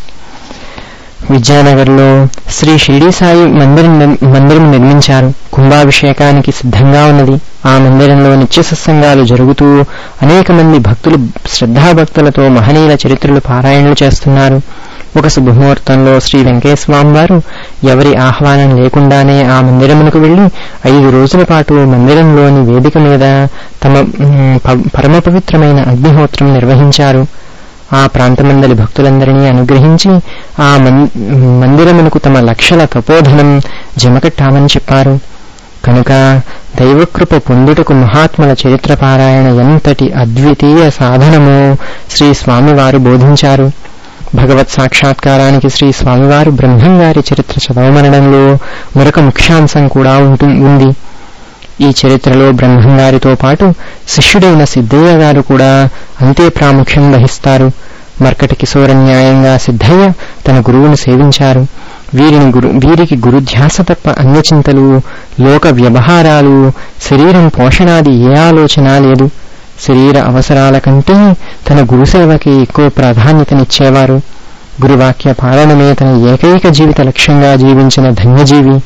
విద్యానగర్లో శ్రీ షిరిడి సాయి మందిరం మందిరం నిర్మించారు కుంభాభిషేకానికి సిద్ధంగా ఉన్నది ఆ మందిరంలో నిత్య సత్సంగాలు జరుగుతూ అనేక మంది భక్తులు శ్రద్ధాభక్తులతో మహనీయుల చరిత్రలు పారాయణలు చేస్తున్నారు ఒక శుభముహూర్తంలో శ్రీ వెంకటేశ్వామి వారు ఎవరి ఆహ్వానం లేకుండానే ఆ మందిరమునకు వెళ్లి ఐదు రోజుల పాటు మందిరంలోని వేదిక మీద తమ పరమ పవిత్రమైన అగ్నిహోత్రం నిర్వహించారు ఆ ప్రాంతమందలి భక్తులందరినీ అనుగ్రహించి ఆ మందిరమునకు తమ లక్షల తపోధనం జమకట్టామని చెప్పారు కనుక దైవకృప పొందుటకు మహాత్ముల చరిత్ర పారాయణ ఎంతటి అద్వితీయ సాధనమో శ్రీ స్వామివారు బోధించారు భగవత్ సాక్షాత్కారానికి శ్రీ స్వామివారు బ్రహ్మంగారి చరిత్ర చదవమనడంలో మరొక ముఖ్యాంశం కూడా ఉంది ఈ చరిత్రలో బ్రహ్మంగారితో పాటు శిష్యుడైన సిద్ధయ్య గారు కూడా అంతే ప్రాముఖ్యం వహిస్తారు మర్కటి కిశోర న్యాయంగా సిద్ధయ్య తన గురువును సేవించారు వీరిని గురు వీరికి గురుధ్యాస తప్ప అన్యచింతలు లోక వ్యవహారాలు శరీరం పోషణాది ఏ ఆలోచన లేదు శరీర అవసరాల కంటే తన గురుసేవకి ఎక్కువ ప్రాధాన్యతనిచ్చేవారు గురువాక్య పాలనమే తన ఏకైక జీవిత లక్ష్యంగా జీవించిన ధన్యజీవి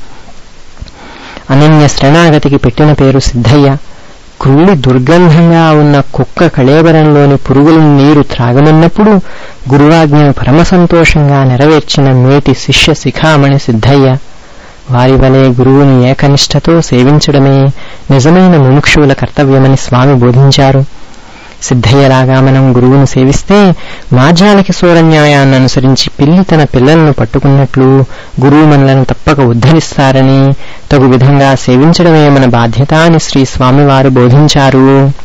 అనన్య శరణాగతికి పెట్టిన పేరు సిద్ధయ్య క్రూడి దుర్గంధంగా ఉన్న కుక్క కళేబరంలోని పురుగుల నీరు త్రాగనున్నప్పుడు గురువాజ్ఞను పరమ సంతోషంగా నెరవేర్చిన మేటి శిష్య శిఖామణి సిద్ధయ్య వారి వలె గురువుని ఏకనిష్టతో సేవించడమే నిజమైన ముముక్షువుల కర్తవ్యమని స్వామి బోధించారు సిద్ధయ్యలాగా మనం గురువును సేవిస్తే మార్జాలకి సూరన్యాయాన్ని అనుసరించి పిల్లి తన పిల్లలను పట్టుకున్నట్లు గురువు మనలను తప్పక ఉద్ధరిస్తారని తగు విధంగా సేవించడమే మన బాధ్యత అని శ్రీ స్వామివారు బోధించారు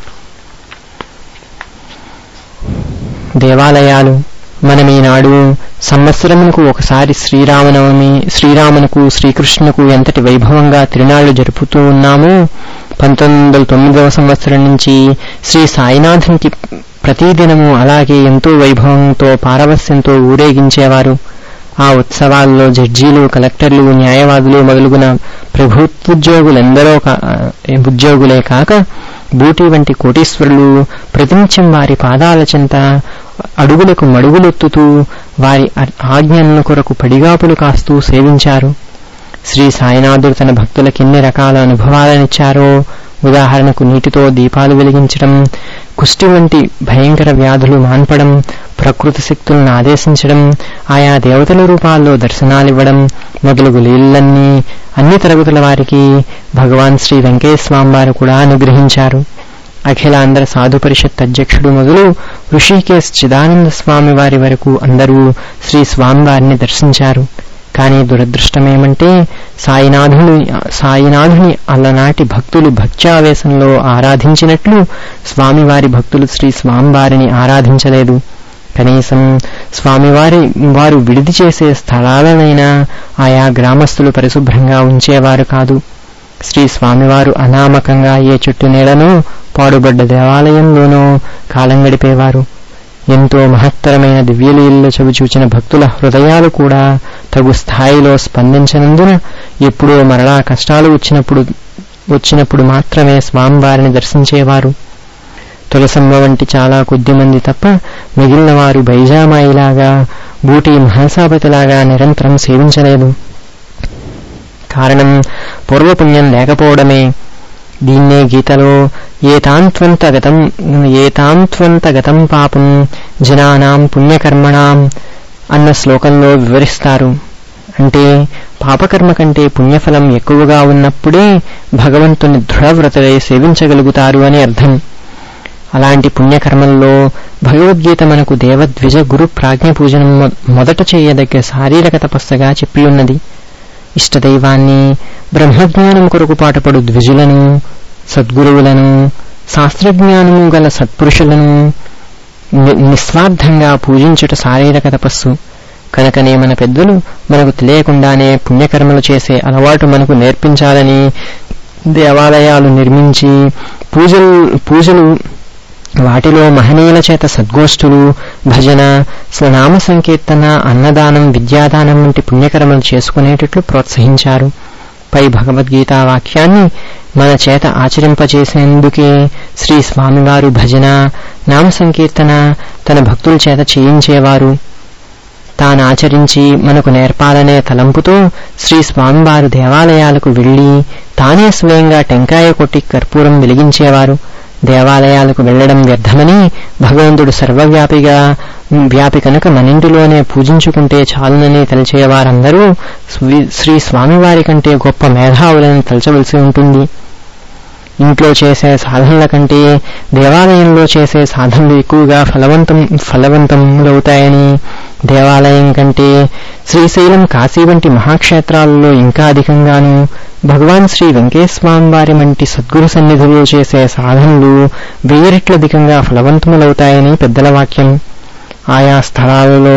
దేవాలయాలు మనం ఈనాడు సంవత్సరమునకు ఒకసారి శ్రీరామనవమి శ్రీరామునకు శ్రీకృష్ణునకు ఎంతటి వైభవంగా తిరునాళ్లు జరుపుతూ ఉన్నామో పంతొమ్మిది వందల తొమ్మిదవ సంవత్సరం నుంచి శ్రీ సాయినాథునికి ప్రతిదినము అలాగే ఎంతో వైభవంతో పారవస్యంతో ఊరేగించేవారు ఆ ఉత్సవాల్లో జడ్జీలు కలెక్టర్లు న్యాయవాదులు మొదలుగున ప్రభుత్వోద్యోగులెందరో ఉద్యోగులే కాక బూటి వంటి కోటీశ్వరులు ప్రతినిత్యం వారి పాదాల చెంత అడుగులకు మడుగులెత్తుతూ వారి ఆజ్ఞలను కొరకు పడిగాపులు కాస్తూ సేవించారు శ్రీ సాయినాథుడు తన భక్తులకు ఎన్ని రకాల అనుభవాలనిచ్చారో ఉదాహరణకు నీటితో దీపాలు వెలిగించడం కుష్టి వంటి భయంకర వ్యాధులు మాన్పడం ప్రకృతి శక్తులను ఆదేశించడం ఆయా దేవతల రూపాల్లో దర్శనాలివ్వడం మొదలగు లీలన్నీ అన్ని తరగతుల వారికి భగవాన్ శ్రీ వెంకటేశ్వామి కూడా అనుగ్రహించారు అఖిలాంధ్ర సాధు పరిషత్ అధ్యక్షుడు మొదలు ఋషికేశ్ చిదానంద స్వామి వారి వరకు అందరూ శ్రీ స్వామివారిని దర్శించారు కానీ దురదృష్టమేమంటే సాయినాథుని సాయినాథుని అల్లనాటి భక్తులు భక్త్యావేశంలో ఆరాధించినట్లు స్వామివారి భక్తులు శ్రీ స్వామివారిని ఆరాధించలేదు కనీసం స్వామివారి వారు విడిది చేసే స్థలాలనైనా ఆయా గ్రామస్తులు పరిశుభ్రంగా ఉంచేవారు కాదు శ్రీ స్వామివారు అనామకంగా ఏ చెట్టు నీడనో పాడుబడ్డ దేవాలయంలోనో కాలం గడిపేవారు ఎంతో మహత్తరమైన దివ్యలీలలో చవిచూచిన భక్తుల హృదయాలు కూడా తగు స్థాయిలో స్పందించనందున ఎప్పుడో మరలా కష్టాలు వచ్చినప్పుడు వచ్చినప్పుడు మాత్రమే స్వామివారిని దర్శించేవారు తులసమ్మ వంటి చాలా కొద్దిమంది తప్ప మిగిలిన వారు బైజామాయిలాగా బూటి మహాసాపతిలాగా నిరంతరం సేవించలేదు కారణం పూర్వపుణ్యం లేకపోవడమే దీన్నే గీతలో ఏతాంత్వంతగతం ఏతాంత్వంతగతం పాపం జనానాం పుణ్యకర్మణాం అన్న శ్లోకంలో వివరిస్తారు అంటే పాపకర్మ కంటే పుణ్యఫలం ఎక్కువగా ఉన్నప్పుడే భగవంతుని దృఢవ్రతలై సేవించగలుగుతారు అని అర్థం అలాంటి పుణ్యకర్మల్లో భగవద్గీత మనకు దేవద్విజ గురు ప్రాజ్ఞ పూజనం మొదట చేయదగ్గ శారీరక తపస్సుగా చెప్పి ఉన్నది ఇష్టదైవాన్ని బ్రహ్మజ్ఞానం కొరకు పాటుపడు ద్విజులను సద్గురువులను శాస్త్రజ్ఞానము గల సత్పురుషులను నిస్వార్థంగా పూజించుట శారీరక తపస్సు కనుకనే మన పెద్దలు మనకు తెలియకుండానే పుణ్యకర్మలు చేసే అలవాటు మనకు నేర్పించాలని దేవాలయాలు నిర్మించి పూజలు పూజలు వాటిలో మహనీయుల చేత సద్గోష్ఠులు భజన స్వనామ సంకీర్తన అన్నదానం విద్యాదానం వంటి పుణ్యకర్మలు చేసుకునేటట్లు ప్రోత్సహించారు పై భగవద్గీతా వాక్యాన్ని మన చేత ఆచరింపచేసేందుకే శ్రీ స్వామివారు భజన నామ సంకీర్తన తన భక్తుల చేత చేయించేవారు తానాచరించి మనకు నేర్పాలనే తలంపుతో శ్రీ స్వామివారు దేవాలయాలకు వెళ్లి తానే స్వయంగా టెంకాయ కొట్టి కర్పూరం వెలిగించేవారు దేవాలయాలకు వెళ్లడం వ్యర్థమని భగవంతుడు సర్వవ్యాపిగా వ్యాపి కనుక మనింటిలోనే పూజించుకుంటే చాలునని తలచేవారందరూ శ్రీ స్వామివారి కంటే గొప్ప మేధావులని తలచవలసి ఉంటుంది ఇంట్లో చేసే సాధనల కంటే దేవాలయంలో చేసే సాధనలు ఎక్కువగా ఫలవంతం ఫలవంతములవుతాయని దేవాలయం కంటే శ్రీశైలం కాశీ వంటి మహాక్షేత్రాలలో ఇంకా అధికంగాను భగవాన్ శ్రీ వెంకటేశ్వామి వారి వంటి సద్గురు సన్నిధిలో చేసే సాధనలు వెయ్యి రెట్లధికంగా ఫలవంతములవుతాయని పెద్దల వాక్యం ఆయా స్థలాలలో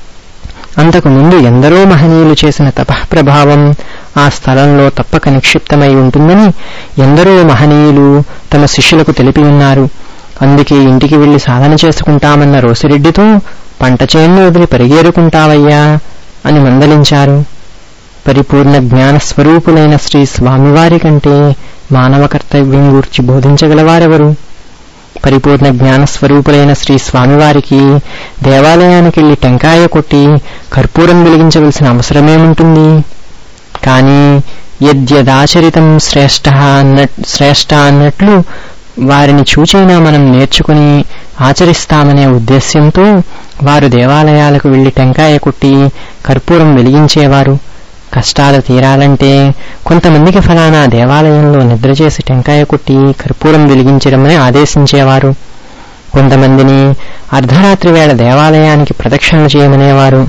అంతకు ముందు ఎందరో మహనీయులు చేసిన తపః ప్రభావం ఆ స్థలంలో తప్పక నిక్షిప్తమై ఉంటుందని ఎందరో మహనీయులు తమ శిష్యులకు తెలిపి ఉన్నారు అందుకే ఇంటికి వెళ్లి సాధన చేసుకుంటామన్న రోసిరెడ్డితో పంట చేను వదిలి పరిగేరుకుంటావయ్యా అని మందలించారు పరిపూర్ణ జ్ఞాన స్వరూపులైన శ్రీ స్వామివారి కంటే మానవ కర్తవ్యం గూర్చి బోధించగలవారెవరు పరిపూర్ణ జ్ఞాన స్వరూపులైన శ్రీ స్వామివారికి దేవాలయానికి వెళ్లి టెంకాయ కొట్టి కర్పూరం వెలిగించవలసిన అవసరమేముంటుంది కానీ యద్యదాచరితం శ్రేష్ట శ్రేష్ట అన్నట్లు వారిని చూచైనా మనం నేర్చుకుని ఆచరిస్తామనే ఉద్దేశ్యంతో వారు దేవాలయాలకు వెళ్లి టెంకాయ కొట్టి కర్పూరం వెలిగించేవారు కష్టాలు తీరాలంటే కొంతమందికి ఫలానా దేవాలయంలో నిద్ర చేసి టెంకాయ కొట్టి కర్పూరం వెలిగించడమని ఆదేశించేవారు కొంతమందిని అర్ధరాత్రి వేళ దేవాలయానికి ప్రదక్షిణలు చేయమనేవారు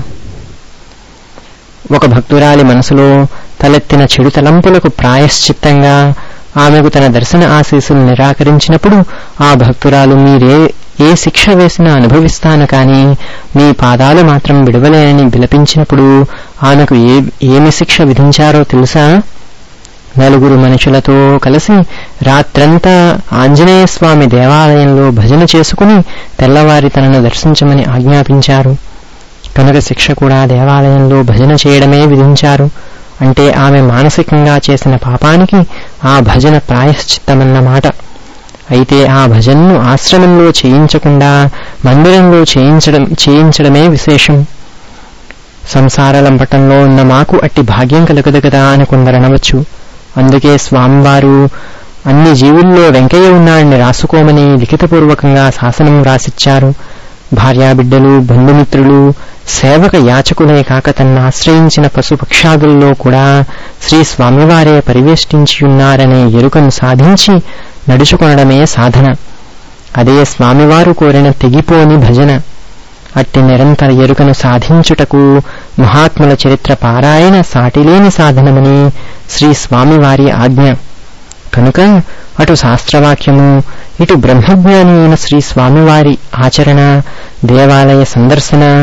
ఒక భక్తురాలి మనసులో తలెత్తిన చెడు తలంపులకు ప్రాయశ్చిత్తంగా ఆమెకు తన దర్శన ఆశీస్సులు నిరాకరించినప్పుడు ఆ భక్తురాలు మీరే ఏ శిక్ష వేసినా అనుభవిస్తాను కాని మీ పాదాలు మాత్రం విడవలేనని విలపించినప్పుడు ఆమెకు ఏ ఏమి శిక్ష విధించారో తెలుసా నలుగురు మనుషులతో కలిసి రాత్రంతా ఆంజనేయ స్వామి దేవాలయంలో భజన చేసుకుని తెల్లవారి తనను దర్శించమని ఆజ్ఞాపించారు కనుక శిక్ష కూడా దేవాలయంలో భజన చేయడమే విధించారు అంటే ఆమె మానసికంగా చేసిన పాపానికి ఆ భజన ప్రాయశ్చిత్తమన్నమాట అయితే ఆ భజన్ను ఆశ్రమంలో చేయించకుండా మందిరంలో చేయించడం చేయించడమే విశేషం సంసార లంపటంలో ఉన్న మాకు అట్టి భాగ్యం కలుగదు కదా అని కొందరనవచ్చు అందుకే స్వామివారు అన్ని జీవుల్లో వెంకయ్య ఉన్నాడని రాసుకోమని లిఖితపూర్వకంగా శాసనం రాసిచ్చారు భార్యాబిడ్డలు బంధుమిత్రులు సేవక యాచకులే కాక తన్ను ఆశ్రయించిన పశుపక్షాదుల్లో కూడా శ్రీ స్వామివారే పరివేష్టించియున్నారనే ఎరుకను సాధించి నడుచుకొనడమే సాధన అదే స్వామివారు కోరిన తెగిపోని భజన అట్టి నిరంతర ఎరుకను సాధించుటకు మహాత్ముల చరిత్ర పారాయణ సాటిలేని సాధనమని శ్రీ స్వామివారి ఆజ్ఞ కనుక అటు శాస్త్రవాక్యము ఇటు బ్రహ్మజ్ఞాని అయిన శ్రీ స్వామివారి ఆచరణ దేవాలయ సందర్శన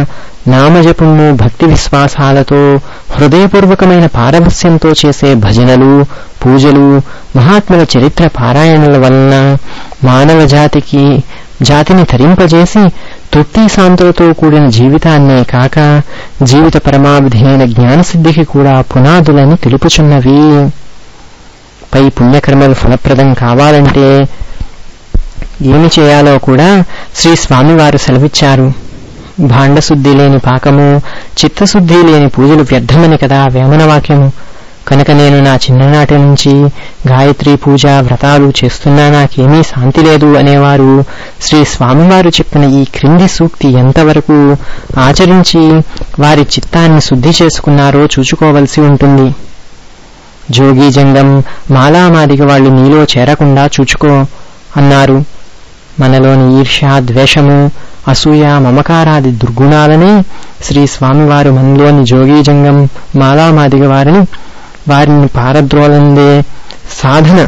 నామజపము భక్తి విశ్వాసాలతో హృదయపూర్వకమైన పారవస్యంతో చేసే భజనలు పూజలు మహాత్ముల చరిత్ర పారాయణల వలన మానవ జాతికి జాతిని తరింపజేసి తృప్తి శాంతులతో కూడిన జీవితాన్నే కాక జీవిత పరమావధి అయిన జ్ఞానసిద్ధికి కూడా పునాదులని తెలుపుచున్నవి పై పుణ్యకర్మలు ఫలప్రదం కావాలంటే ఏమి చేయాలో కూడా శ్రీ స్వామివారు సెలవిచ్చారు భాండశుద్ధి లేని పాకము చిత్తశుద్ధి లేని పూజలు వ్యర్థమని కదా వేమన వాక్యము కనుక నేను నా చిన్ననాటి నుంచి గాయత్రి పూజ వ్రతాలు చేస్తున్నా నాకేమీ శాంతి లేదు అనేవారు శ్రీ స్వామివారు చెప్పిన ఈ క్రింది సూక్తి ఎంతవరకు ఆచరించి వారి చిత్తాన్ని శుద్ధి చేసుకున్నారో చూచుకోవలసి ఉంటుంది జోగి జంగం మాలామాదిగ వాళ్ళు నీలో చేరకుండా చూచుకో అన్నారు మనలోని ఈర్ష్య ద్వేషము అసూయ మమకారాది దుర్గుణాలనే శ్రీ స్వామివారు మనలోని జోగీజంగం మాలామాదిగ వారిని వారిని పారద్రోలందే సాధన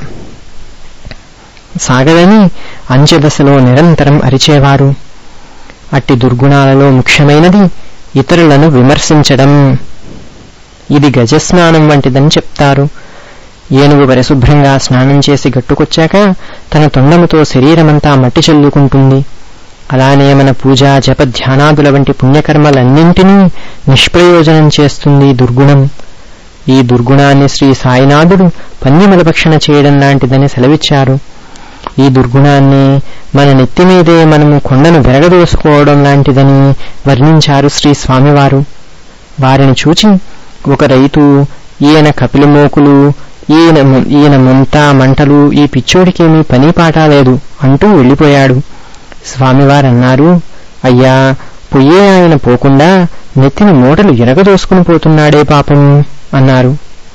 సాగదని అంచెదశలో నిరంతరం అరిచేవారు అట్టి దుర్గుణాలలో ముఖ్యమైనది ఇతరులను విమర్శించడం ఇది గజస్నానం వంటిదని చెప్తారు ఏనుగు పరిశుభ్రంగా స్నానం చేసి గట్టుకొచ్చాక తన తొండముతో శరీరమంతా మట్టి చల్లుకుంటుంది అలానే మన పూజ జప ధ్యానాదుల వంటి పుణ్యకర్మలన్నింటినీ నిష్ప్రయోజనం చేస్తుంది దుర్గుణం ఈ దుర్గుణాన్ని శ్రీ సాయినాథుడు పందిమలభక్షణ చేయడం లాంటిదని సెలవిచ్చారు ఈ దుర్గుణాన్ని మన నెత్తి మీదే మనము కొండను వెరగదోసుకోవడం లాంటిదని వర్ణించారు శ్రీ స్వామివారు వారిని చూచి ఒక రైతు ఈయన కపిలిమోకులు ఈయన ఈయన ముంత మంటలు ఈ పిచ్చోడికేమీ పని పాట లేదు అంటూ వెళ్ళిపోయాడు స్వామివారన్నారు అయ్యా పొయ్యే ఆయన పోకుండా నెత్తిన మూటలు ఎరగదోసుకుని పోతున్నాడే పాపం అన్నారు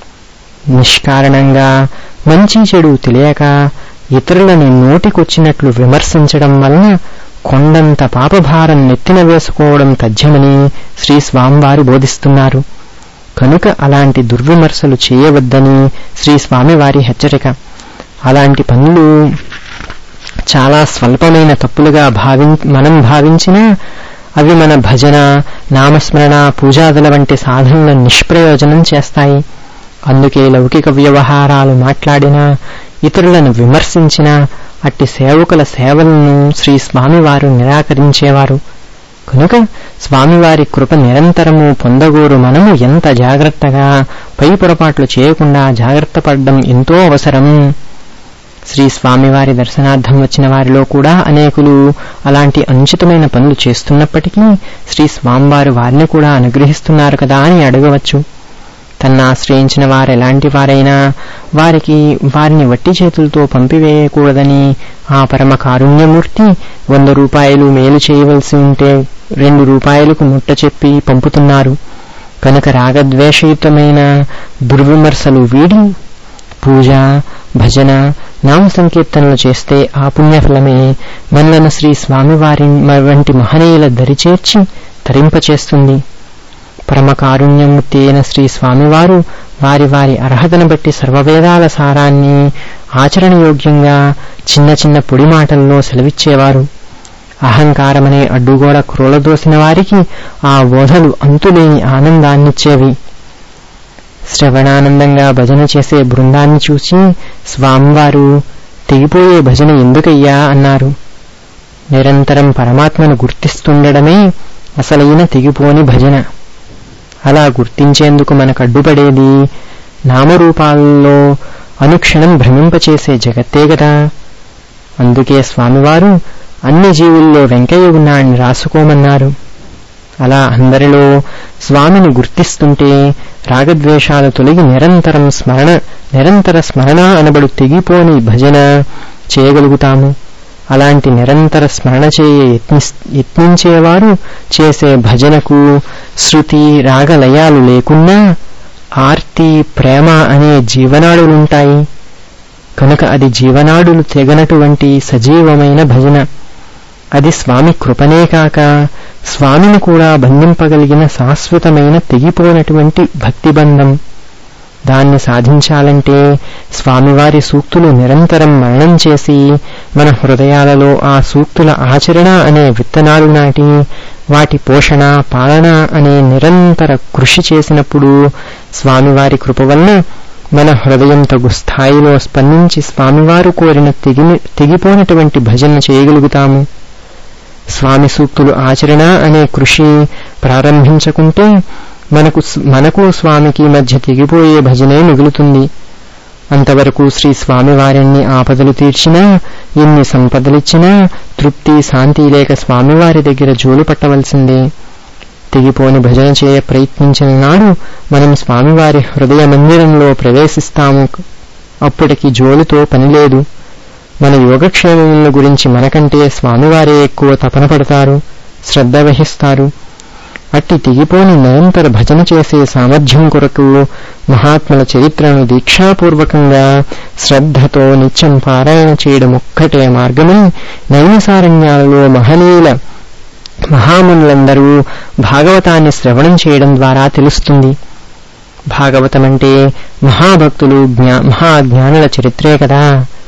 నిష్కారణంగా మంచి చెడు తెలియక ఇతరులని నోటికొచ్చినట్లు విమర్శించడం వలన కొండంత పాపభారం నెత్తిన వేసుకోవడం తథ్యమని శ్రీ స్వామివారు బోధిస్తున్నారు కనుక అలాంటి దుర్విమర్శలు చేయవద్దని శ్రీ స్వామివారి హెచ్చరిక అలాంటి పనులు చాలా స్వల్పమైన తప్పులుగా భావి మనం భావించినా అవి మన భజన నామస్మరణ పూజాదుల వంటి సాధనలను నిష్ప్రయోజనం చేస్తాయి అందుకే లౌకిక వ్యవహారాలు మాట్లాడినా ఇతరులను విమర్శించిన అట్టి సేవకుల సేవలను శ్రీ స్వామివారు నిరాకరించేవారు కనుక స్వామివారి కృప నిరంతరము పొందగోరు మనము ఎంత జాగ్రత్తగా పై పొరపాట్లు చేయకుండా జాగ్రత్త పడడం ఎంతో అవసరం శ్రీ స్వామివారి దర్శనార్థం వచ్చిన వారిలో కూడా అనేకులు అలాంటి అనుచితమైన పనులు చేస్తున్నప్పటికీ శ్రీ స్వామివారు వారిని కూడా అనుగ్రహిస్తున్నారు కదా అని అడగవచ్చు తన్ను ఆశ్రయించిన వారు ఎలాంటి వారైనా వారికి వారిని వట్టి చేతులతో పంపివేయకూడదని ఆ పరమ కారుణ్యమూర్తి వంద రూపాయలు మేలు చేయవలసి ఉంటే రెండు రూపాయలకు ముట్ట చెప్పి పంపుతున్నారు కనుక రాగద్వేషయుతమైన దుర్విమర్శలు వీడి పూజ భజన నామ సంకీర్తనలు చేస్తే ఆ పుణ్యఫలమే మనలను శ్రీ స్వామివారి వంటి మహనీయుల దరిచేర్చి తరింపచేస్తుంది పరమ కారుణ్యమూర్తి అయిన శ్రీ స్వామివారు వారి వారి అర్హతను బట్టి సర్వవేదాల సారాన్ని ఆచరణయోగ్యంగా చిన్న చిన్న పొడి మాటల్లో సెలవిచ్చేవారు అహంకారమనే అడ్డుగోడ క్రోలదోసిన వారికి ఆ బోధలు అంతులేని ఆనందాన్నిచ్చేవి శ్రవణానందంగా భజన చేసే బృందాన్ని చూసి స్వామివారు తెగిపోయే భజన ఎందుకయ్యా అన్నారు నిరంతరం పరమాత్మను గుర్తిస్తుండడమే అసలైన తెగిపోని భజన అలా గుర్తించేందుకు మనకు అడ్డుపడేది నామరూపాలలో అనుక్షణం భ్రమింపచేసే జగత్తే గదా అందుకే స్వామివారు అన్ని జీవుల్లో వెంకయ్య ఉన్నాడని రాసుకోమన్నారు అలా అందరిలో స్వామిని గుర్తిస్తుంటే రాగద్వేషాలు తొలగి నిరంతరం స్మరణ నిరంతర స్మరణ అనబడు తెగిపోని భజన చేయగలుగుతాము అలాంటి నిరంతర స్మరణ చేయ యత్ని యత్నించేవారు చేసే భజనకు శృతి రాగలయాలు లేకున్నా ఆర్తి ప్రేమ అనే జీవనాడులుంటాయి కనుక అది జీవనాడులు తెగనటువంటి సజీవమైన భజన అది స్వామి కృపనే కాక స్వామిని కూడా బంధింపగలిగిన శాశ్వతమైన తెగిపోనటువంటి భక్తిబంధం దాన్ని సాధించాలంటే స్వామివారి సూక్తులు నిరంతరం మరణం చేసి మన హృదయాలలో ఆ సూక్తుల ఆచరణ అనే విత్తనాలు నాటి వాటి పోషణ పాలన అనే నిరంతర కృషి చేసినప్పుడు స్వామివారి కృప వలన మన హృదయం తగు స్థాయిలో స్పందించి స్వామివారు కోరిన తెగి తెగిపోయినటువంటి భజన చేయగలుగుతాము స్వామి సూక్తులు ఆచరణ అనే కృషి ప్రారంభించకుంటే మనకు మనకు స్వామికి మధ్య తెగిపోయే భజనే మిగులుతుంది అంతవరకు శ్రీ స్వామివారిని ఆపదలు తీర్చినా ఎన్ని సంపదలిచ్చినా తృప్తి శాంతి లేక స్వామివారి దగ్గర జోలు పట్టవలసిందే తెగిపోని భజన చేయ ప్రయత్నించిన నాడు మనం స్వామివారి హృదయ మందిరంలో ప్రవేశిస్తాము అప్పటికి జోలుతో పనిలేదు మన యోగక్షేమముల గురించి మనకంటే స్వామివారే ఎక్కువ తపన పడతారు శ్రద్ధ వహిస్తారు అట్టి తెగిపోని నిరంతర భజన చేసే సామర్థ్యం కొరకు మహాత్ముల చరిత్రను దీక్షాపూర్వకంగా శ్రద్ధతో నిత్యం పారాయణ చేయడం ఒక్కటే మార్గమని నైమిసారణ్యాలలో మహనీయుల మహామునులందరూ భాగవతాన్ని శ్రవణం చేయడం ద్వారా తెలుస్తుంది భాగవతమంటే మహాభక్తులు జ్ఞా మహాజ్ఞానుల చరిత్రే కదా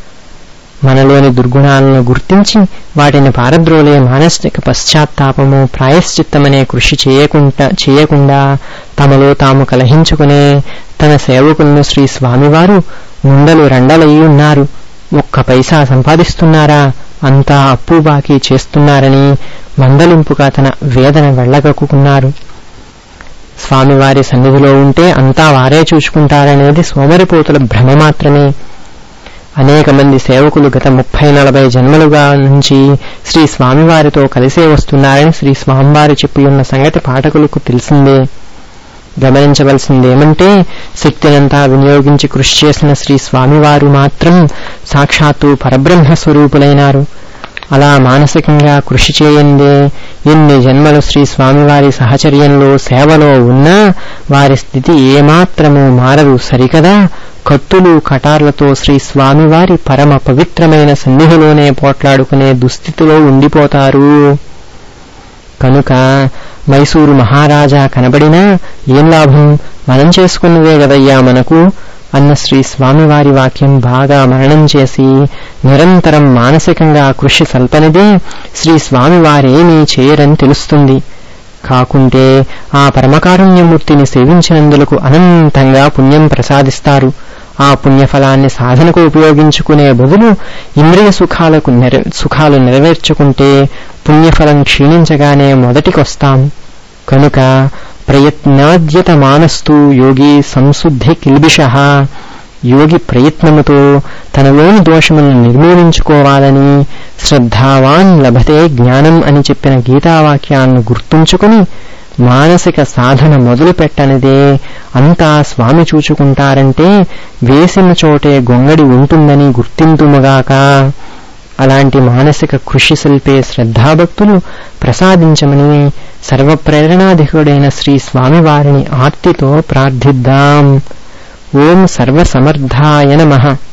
మనలోని దుర్గుణాలను గుర్తించి వాటిని పారద్రోలే మానసిక పశ్చాత్తాపము ప్రాయశ్చిత్తమనే కృషి చేయకుండా చేయకుండా తమలో తాము కలహించుకునే తన సేవకులను శ్రీ స్వామివారు ముండలు రండలయ్యి ఉన్నారు ఒక్క పైసా సంపాదిస్తున్నారా అంతా అప్పు బాకీ చేస్తున్నారని మందలింపుగా తన వేదన వెళ్లగక్కున్నారు స్వామివారి సన్నిధిలో ఉంటే అంతా వారే చూసుకుంటారనేది సోమరిపోతుల భ్రమ మాత్రమే అనేక మంది సేవకులు గత ముప్పై నలభై జన్మలుగా నుంచి శ్రీ స్వామివారితో కలిసే వస్తున్నారని శ్రీ స్వామివారు చెప్పి ఉన్న సంగతి పాఠకులకు తెలిసిందే గమనించవలసిందేమంటే శక్తినంతా వినియోగించి కృషి చేసిన శ్రీ స్వామివారు మాత్రం సాక్షాత్తు పరబ్రహ్మ స్వరూపులైనారు అలా మానసికంగా కృషి చేయందే ఎన్ని జన్మలు శ్రీ స్వామివారి సహచర్యంలో సేవలో ఉన్నా వారి స్థితి ఏమాత్రము మారదు సరికదా కత్తులు కటార్లతో శ్రీ స్వామివారి పరమ పవిత్రమైన సన్నిధిలోనే పోట్లాడుకునే దుస్థితిలో ఉండిపోతారు కనుక మైసూరు మహారాజా కనబడినా ఏం లాభం మనం చేసుకున్నదే గదయ్యా మనకు అన్న శ్రీ స్వామివారి వాక్యం బాగా మరణం చేసి నిరంతరం మానసికంగా కృషి సల్పనిదే శ్రీ స్వామివారేమీ చేయరని తెలుస్తుంది కాకుంటే ఆ పరమకారుణ్యమూర్తిని సేవించినందులకు అనంతంగా పుణ్యం ప్రసాదిస్తారు ఆ పుణ్యఫలాన్ని సాధనకు ఉపయోగించుకునే బదులు ఇంద్రియ సుఖాలకు సుఖాలు నెరవేర్చుకుంటే పుణ్యఫలం క్షీణించగానే మొదటికొస్తాం కనుక ప్రయత్నాద్యత మానస్తు యోగి సంశుద్ధి కిల్బిష యోగి ప్రయత్నముతో తనలోని దోషములను నిర్మూలించుకోవాలని శ్రద్ధావాన్ లభతే జ్ఞానం అని చెప్పిన గీతావాక్యాలను గుర్తుంచుకుని మానసిక సాధన మొదలు పెట్టనిదే అంతా స్వామి చూచుకుంటారంటే వేసిన చోటే గొంగడి ఉంటుందని గుర్తింతుముగాక అలాంటి మానసిక కృషి శిల్పే శ్రద్ధాభక్తులు ప్రసాదించమని సర్వప్రేరణాధికుడైన శ్రీ స్వామివారిని ఆర్తితో ప్రార్థిద్దాం ఓం సర్వసమర్థాయ నమః